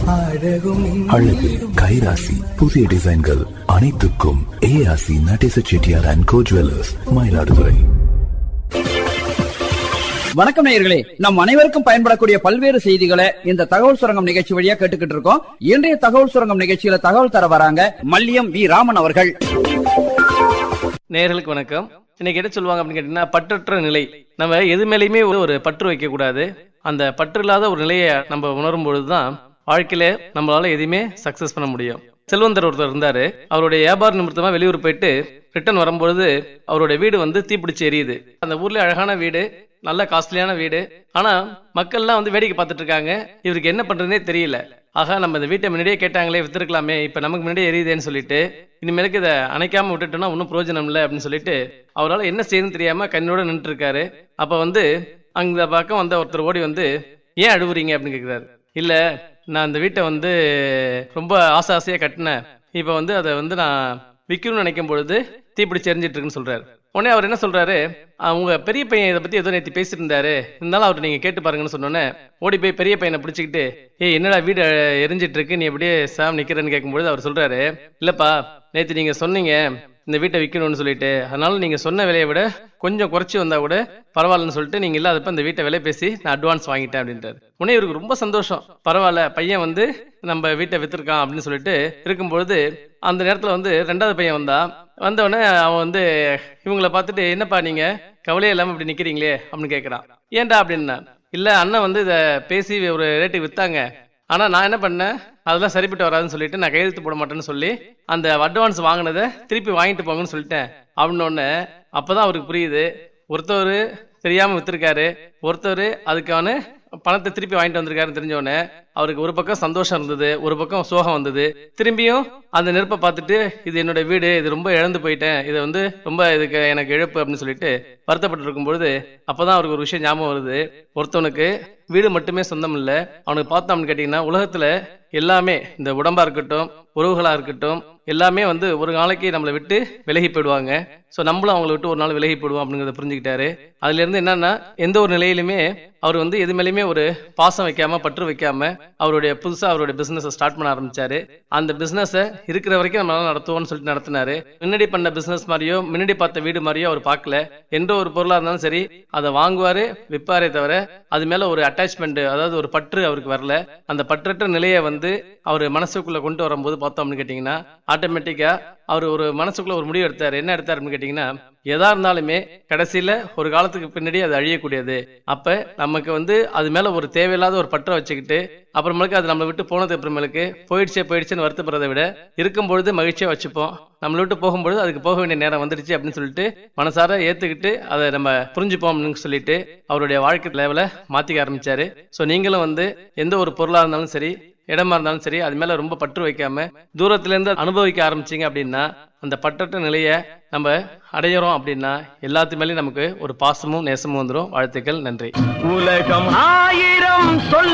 அழகு கைராசி புதிய டிசைன்கள் அனைத்துக்கும் ஏஆசி Nadesa Chettiar and co jewellers Mayiladuthurai வணக்கம் நேயர்களே நம் அனைவருக்கும் பயன்படக்கூடிய பல்வேறு செய்திகளை இந்த தகவல் சுரங்கம் நிகழ்ச்சி வழியா கேட்டுக்கிட்டு இருக்கோம் இன்றைய தகவல் சுரங்கம் நிகழ்ச்சியில தகவல் தர வராங்க மல்லியம் வி ராமன் அவர்கள் நேயர்களுக்கு வணக்கம் இன்னைக்கு என்ன சொல்லுவாங்க அப்படின்னு கேட்டீங்கன்னா பற்றற்ற நிலை நம்ம எது மேலேயுமே ஒரு ஒரு பற்று வைக்க கூடாது அந்த பற்று இல்லாத ஒரு நிலையை நம்ம உணரும் பொழுதுதான் வாழ்க்கையில நம்மளால எதையுமே சக்சஸ் பண்ண முடியும் செல்வந்தர் ஒருத்தர் இருந்தாரு அவருடைய வியாபார நிமித்தமா வெளியூர் போயிட்டு ரிட்டர்ன் வரும்பொழுது அவருடைய வீடு வந்து தீப்பிடிச்சு எரியுது அந்த ஊர்ல அழகான வீடு நல்ல காஸ்ட்லியான வீடு ஆனா மக்கள்லாம் வந்து வேடிக்கை பார்த்துட்டு இருக்காங்க இவருக்கு என்ன பண்றதுனே தெரியல ஆகா நம்ம இந்த வீட்டை முன்னாடியே கேட்டாங்களே வித்துருக்கலாமே இப்ப நமக்கு முன்னாடியே எரியுதேன்னு சொல்லிட்டு இனிமேலுக்கு இதை அணைக்காம விட்டுட்டோம்னா ஒன்றும் பிரயோஜனம் இல்லை அப்படின்னு சொல்லிட்டு அவரால் என்ன செய்யணும்னு தெரியாம கண்ணோட நின்றுட்டு இருக்காரு அப்ப வந்து அந்த பக்கம் வந்த ஒருத்தர் ஓடி வந்து ஏன் அழுவுறீங்க அப்படின்னு கேக்குறாரு இல்ல நான் இந்த வீட்டை வந்து ரொம்ப ஆசை ஆசையா கட்டினேன் இப்ப வந்து அதை வந்து நான் விற்கணும்னு நினைக்கும் பொழுது தீப்பிடிச்சு எரிஞ்சிட்டு இருக்குன்னு சொல்றாரு உடனே அவர் என்ன சொல்றாரு அவங்க பெரிய பையன் இதை பத்தி ஏதோ நேற்று பேசிட்டு இருந்தாரு இருந்தாலும் அவர் நீங்க கேட்டு பாருங்கன்னு சொன்னோன்னே ஓடி போய் பெரிய பையனை பிடிச்சிக்கிட்டு ஏய் என்னடா வீடு அஹ், எரிஞ்சிட்டு இருக்கு நீ அப்படியே சாம் நிக்கிறேன்னு கேட்கும்பொழுது அவர் சொல்றாரு இல்லப்பா நேற்று நீங்க சொன்னீங்க இந்த வீட்டை விற்கணும்னு சொல்லிட்டு அதனால நீங்க சொன்ன விலையை விட கொஞ்சம் குறைச்சி வந்தா கூட பரவாயில்லன்னு சொல்லிட்டு நீங்க இல்லாதப்ப இந்த வீட்டை விலை பேசி நான் அட்வான்ஸ் வாங்கிட்டேன் அப்படின்றாரு உடனே இவருக்கு ரொம்ப சந்தோஷம் பரவாயில்ல பையன் வந்து நம்ம வீட்டை வித்திருக்கான் அப்படின்னு சொல்லிட்டு இருக்கும்பொழுது அந்த நேரத்துல வந்து ரெண்டாவது பையன் வந்தா வந்த உடனே அவன் வந்து இவங்கள பார்த்துட்டு என்னப்பா நீங்க கவலையே இல்லாம இப்படி நிக்கிறீங்களே அப்படின்னு கேக்குறான் ஏன்டா அப்படின்னா இல்ல அண்ணன் வந்து இதை பேசி ஒரு ரேட்டுக்கு வித்தாங்க ஆனா நான் என்ன பண்ணேன் அதெல்லாம் சரிப்பட்டு வராதுன்னு சொல்லிட்டு நான் கையெழுத்து போட மாட்டேன்னு சொல்லி அந்த அட்வான்ஸ் வாங்கினதை திருப்பி வாங்கிட்டு போங்கன்னு சொல்லிட்டேன் அப்படின்னு அப்பதான் அவருக்கு புரியுது ஒருத்தவர் தெரியாம வித்திருக்காரு ஒருத்தர் அதுக்கான பணத்தை திருப்பி வாங்கிட்டு வந்திருக்காருன்னு தெரிஞ்ச உடனே அவருக்கு ஒரு பக்கம் சந்தோஷம் இருந்தது ஒரு பக்கம் சோகம் வந்தது திரும்பியும் அந்த நெருப்பை பார்த்துட்டு இது என்னோட வீடு இது ரொம்ப இழந்து போயிட்டேன் இது வந்து ரொம்ப இதுக்கு எனக்கு இழப்பு அப்படின்னு சொல்லிட்டு வருத்தப்பட்டு இருக்கும் பொழுது அப்பதான் அவருக்கு ஒரு விஷயம் ஞாபகம் வருது ஒருத்தவனுக்கு வீடு மட்டுமே சொந்தம் இல்ல அவனுக்கு பார்த்தோம்னு கேட்டீங்கன்னா உலகத்துல எல்லாமே இந்த உடம்பா இருக்கட்டும் உறவுகளா இருக்கட்டும் எல்லாமே வந்து ஒரு நாளைக்கு நம்மளை விட்டு விலகி போயிடுவாங்க ஸோ நம்மளும் அவங்கள விட்டு ஒரு நாள் விலகி போயிடுவோம் அப்படிங்கிறத புரிஞ்சுக்கிட்டாரு அதுல இருந்து என்னன்னா எந்த ஒரு நிலையிலுமே அவர் வந்து எது மேலேயுமே ஒரு பாசம் வைக்காம பற்று வைக்காம அவருடைய புதுசா அவருடைய பிசினஸ் ஸ்டார்ட் பண்ண ஆரம்பிச்சாரு அந்த பிசினஸ் இருக்கிற வரைக்கும் நம்மளால நடத்துவோம்னு சொல்லிட்டு நடத்தினாரு முன்னாடி பண்ண பிசினஸ் மாதிரியோ முன்னாடி பார்த்த வீடு மாதிரியோ அவர் பார்க்கல எந்த ஒரு பொருளா இருந்தாலும் சரி அதை வாங்குவாரு விற்பாரே தவிர அது மேல ஒரு அட்டாச்மெண்ட் அதாவது ஒரு பற்று அவருக்கு வரல அந்த பற்றற்ற நிலையை வந்து அவர் மனசுக்குள்ள கொண்டு வரும்போது பார்த்தோம்னு கேட்டீங்கன்னா ஆட்டோமேட்டிக்கா அவர் ஒரு மனசுக்குள்ள ஒரு முடிவு எடுத்தார் என்ன எடுத்தார் அப்படின்னு கேட்டீங்கன்னா எதா இருந்தாலுமே கடைசியில ஒரு காலத்துக்கு பின்னாடி அது அழியக்கூடியது அப்ப நமக்கு வந்து அது மேல ஒரு தேவையில்லாத ஒரு பற்றை வச்சுக்கிட்டு அப்புறமேலுக்கு அது நம்மளை விட்டு போனது அப்புறமேலுக்கு போயிடுச்சே போயிடுச்சுன்னு வருத்தப்படுறதை விட இருக்கும் பொழுது மகிழ்ச்சியா வச்சுப்போம் நம்மளை விட்டு போகும்பொழுது அதுக்கு போக வேண்டிய நேரம் வந்துடுச்சு அப்படின்னு சொல்லிட்டு மனசார ஏத்துக்கிட்டு அதை நம்ம புரிஞ்சுப்போம் அப்படின்னு சொல்லிட்டு அவருடைய வாழ்க்கை லெவலை மாத்திக்க ஆரம்பிச்சாரு சோ நீங்களும் வந்து எந்த ஒரு பொருளா இருந்தாலும் சரி இடமா இருந்தாலும் சரி அது மேல ரொம்ப பற்று வைக்காம தூரத்துல இருந்து அனுபவிக்க ஆரம்பிச்சீங்க அப்படின்னா அந்த பற்றற்ற நிலையை நம்ம அடையிறோம் அப்படின்னா எல்லாத்து மேலயும் நமக்கு ஒரு பாசமும் நேசமும் வந்துடும் வாழ்த்துக்கள் நன்றி உலகம் ஆயிரம் சொல்